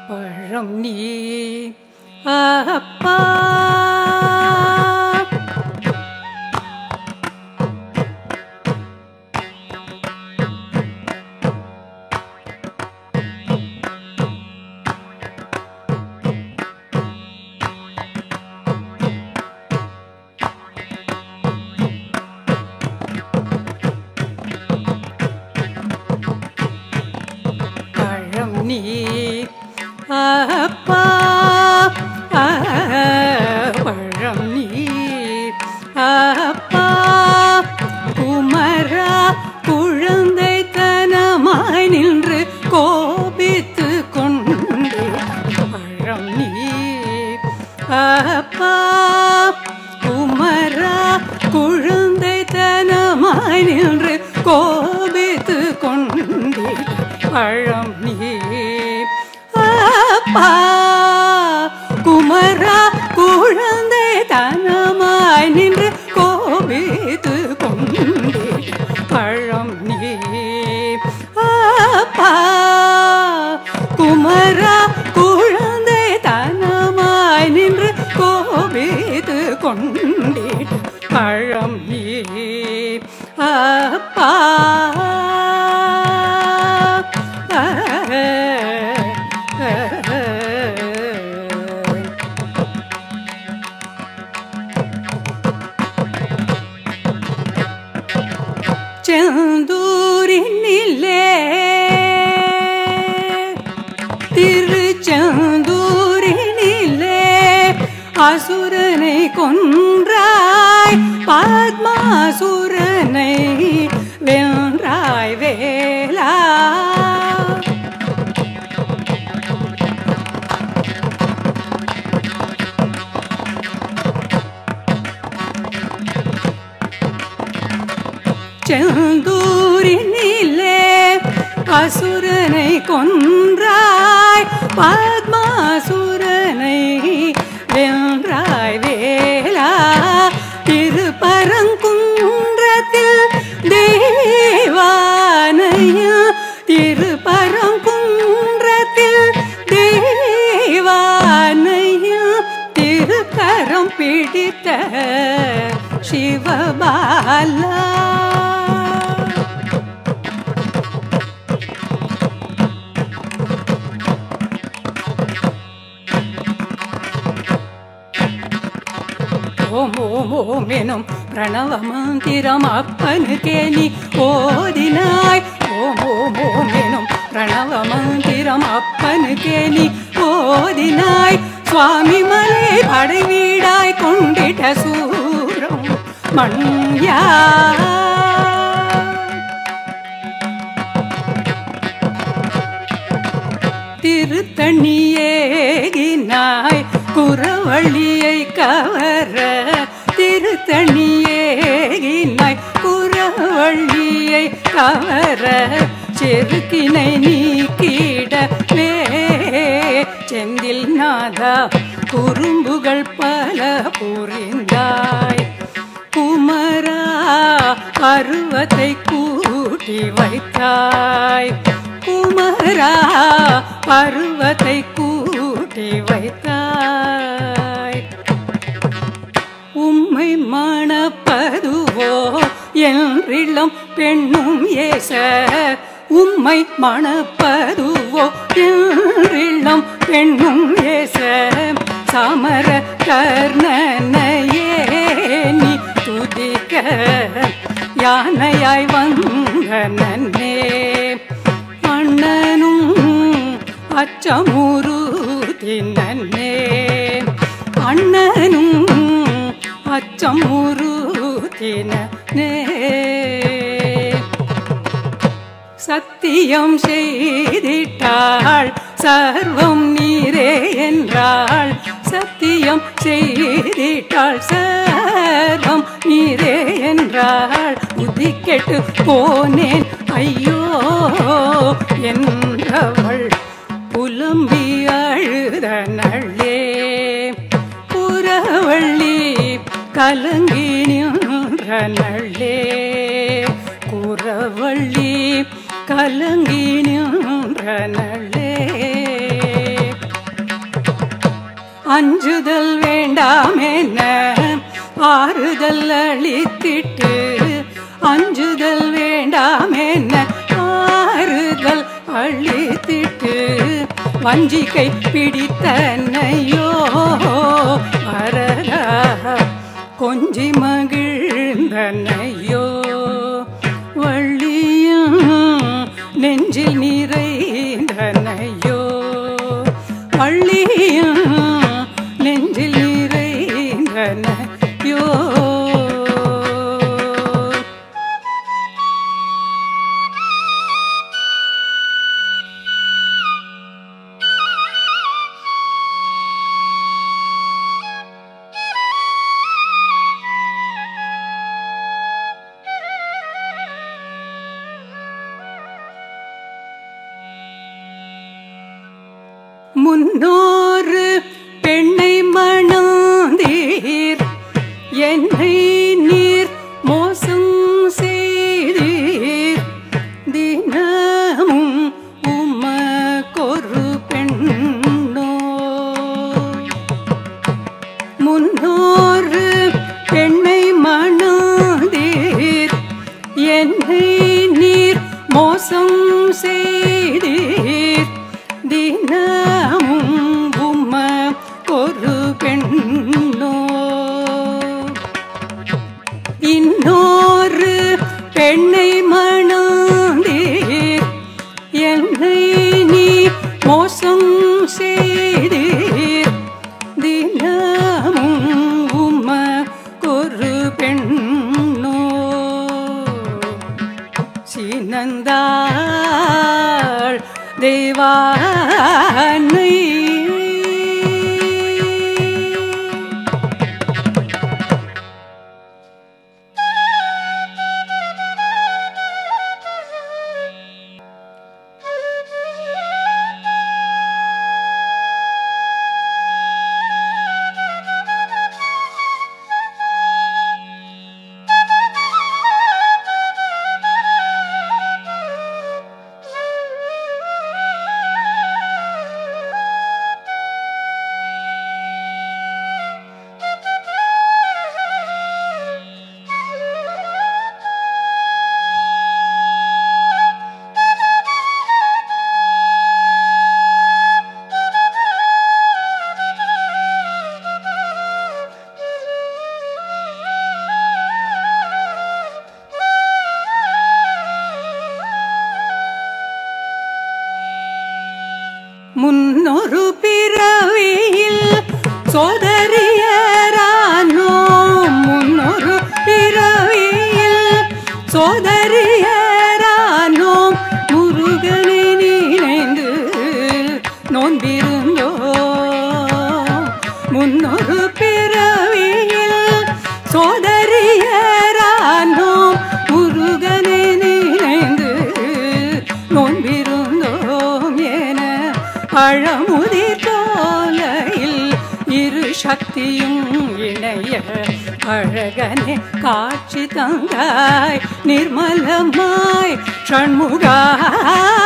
பழம் நீ அப்பா பழம் நீ அப்பா பழம் நீ அப்பா குமரா குழந்தை தனமாய் நின்று கோபித்து கொண்டு பழம் நீ அப்பா குமரா குழந்தை தனமாய் நின்று கோபித்து கொண்டே பழம் நீ அப்பா குமரா குழந்தை தனமாய் நின்று கோபித்து கொண்டே பழம் நீ அப்பா குமரா குழந்தை தனமாய் நின்று கோபித்து கொண்டே பழம் நீ அப்பா செந்தூரினிலே திருச்செந்தூரினிலே அசுரனை கொன்றாய் பத்மாசுரனை வென்றாய் வேலா செந்தூரினிலே அசுரனை கொன்றாய் பத்மாசுரனை வென்றாய் வேலா திருப்பரங்குன்றத்தில் தேவானையா திருப்பரங்குன்றத்தில் தேவானையா திருக்கரம் பிடித்த சிவபாலா ஓம் ஓம் ஓம் எனும் பிரணவ மந்திரம் அப்பனுக்கே நீ ஓதினாய் ஓம் ஓம் ஓம் எனும் பிரணவ மந்திரம் அப்பனுக்கே நீ ஓதினாய் சுவாமி மலை படை வீடாய் கொண்டிட்ட சூரம் மண்யா திருத்தணியேகினாய் குறவழியை கவர திருத்தணியேகினாய் குறவழியை கவர செருக்கினை நீக்கிடவே செந்தில் நாதா குறும்புகள் பல புரிந்தாய் குமரா பருவத்தை கூட்டி வைத்தாய் குமரா பருவத்தை கூட்டி வைத்தாய் உம்மை மணப்பதுவோ என்றிளம் பெண்ணும் ஏச உம்மை மணப்பதுவோ என்றிளம் பெண்ணும் ஏச சமர கர்ணனையே நீ துதிக்க யானையாய் வந்த நன்னே அண்ணனும் அச்சமுருதி நன்னே அண்ணனும் அச்சமுருதி நன்னே சத்தியம் செய்திட்டாள் சர்வம் நீரே என்றாள் சத்தியம் செய்திட்டாள் சர்வம் நீரே என்றாள் உதிக்கெட்டு போனேன் ஐயோ என்றவள் புலம்பி அழுத நள்ளே புறவள்ளி கலங்கி நின்ற நள்ளே குறவள்ளி கலங்கி நின்ற நள்ளே அஞ்சுதல் வேண்டாம் என்ன ஆறுதல் அளித்திட்டு அஞ்சுதல் வேண்டாம் என்ன ஆறுதல் அளித்திட்டு வஞ்சிக்கை பிடித்தன்னையோ வரதா கொஞ்சி மகிழ்ந்தனையோ வள்ளியும் நெஞ்சில் நிறைந்தனையோ வள்ளியும் நெஞ்சில் நிறைந்தனையோ முன்னோரு பெண்ணை மணந்தீர் என்னை நீர் மோசம் செய்தீர் தினமும் உமக்கொரு பெண்ணோ முன்னோரு பெண்ணை மணந்தீர் என்னை நீர் மோசம் செய்தீர் தினமும் உம்ம ஒரு பெண்ணோ இன்னொரு பெண்ணை மணந்தீர் என்னை நீ மோசம் செய்தீர் தினமும் உம்ம ஒரு பெண்ணோ சினந்தாள் தேவானை முன்னொரு பிறவியில் சோதரியரானோ முன்னொரு பிறவியில் சோதரியரானோ முருகனை நினைந்து நோன்பிருந்தோ முன்னொரு பிறவியில் சோதரியரானோ முருகனை நினைந்து நோன்பிருந்தோம் என பழமுதிர் தோலையில் இரு சக்தியும் இணைய அழகனே காட்சி தந்தாய் நிர்மலமாய் ஷண்முகா